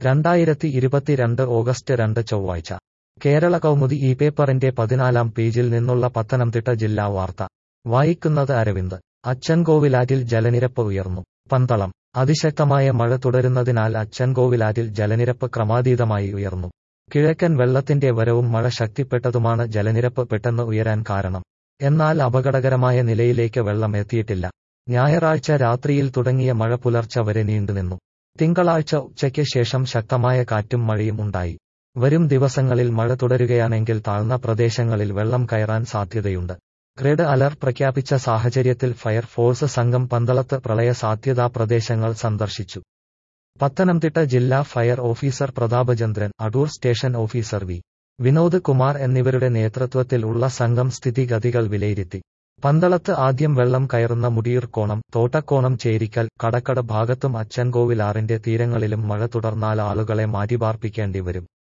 രണ്ടായിരത്തി ഇരുപത്തിരണ്ട് ഓഗസ്റ്റ് രണ്ട് ചൊവ്വാഴ്ച കേരള കൗമുദി ഈ പേപ്പറിന്റെ പതിനാലാം പേജിൽ നിന്നുള്ള പത്തനംതിട്ട ജില്ലാ വാർത്ത വായിക്കുന്നത് അരവിന്ദ് അച്ചൻകോവിലാറ്റിൽ ജലനിരപ്പ് ഉയർന്നു പന്തളം അതിശക്തമായ മഴ തുടരുന്നതിനാൽ അച്ചൻകോവിലാറ്റിൽ ജലനിരപ്പ് ക്രമാതീതമായി ഉയർന്നു കിഴക്കൻ വെള്ളത്തിന്റെ വരവും മഴ ശക്തിപ്പെട്ടതുമാണ് ജലനിരപ്പ് പെട്ടെന്ന് ഉയരാൻ കാരണം എന്നാൽ അപകടകരമായ നിലയിലേക്ക് വെള്ളം എത്തിയിട്ടില്ല ഞായറാഴ്ച രാത്രിയിൽ തുടങ്ങിയ മഴ പുലർച്ചെ വരെ നീണ്ടുനിന്നു തിങ്കളാഴ്ച ഉച്ചയ്ക്ക് ശേഷം ശക്തമായ കാറ്റും മഴയും ഉണ്ടായി വരും ദിവസങ്ങളിൽ മഴ തുടരുകയാണെങ്കിൽ താഴ്ന്ന പ്രദേശങ്ങളിൽ വെള്ളം കയറാൻ സാധ്യതയുണ്ട് റെഡ് അലർട്ട് പ്രഖ്യാപിച്ച സാഹചര്യത്തിൽ ഫയർഫോഴ്സ് സംഘം പന്തളത്ത് പ്രളയ സാധ്യതാ പ്രദേശങ്ങൾ സന്ദർശിച്ചു പത്തനംതിട്ട ജില്ലാ fire officer Prathapachandran Adoor station officer V Vinod Kumar എന്നിവരുടെ നേതൃത്വത്തിൽ ഉള്ള സംഘം സ്ഥിതിഗതികൾ വിലയിരുത്തി പന്തളത്ത് ആദ്യം വെള്ളം കയറുന്ന മുടിയൂർക്കോണം തോട്ടക്കോണം ചേരിക്കൽ കടക്കട ഭാഗത്തും അച്ചൻകോവിലാറിന്റെ തീരങ്ങളിലും മഴ തുടർന്നാൽ ആളുകളെ മാറ്റിപാർപ്പിക്കേണ്ടി വരും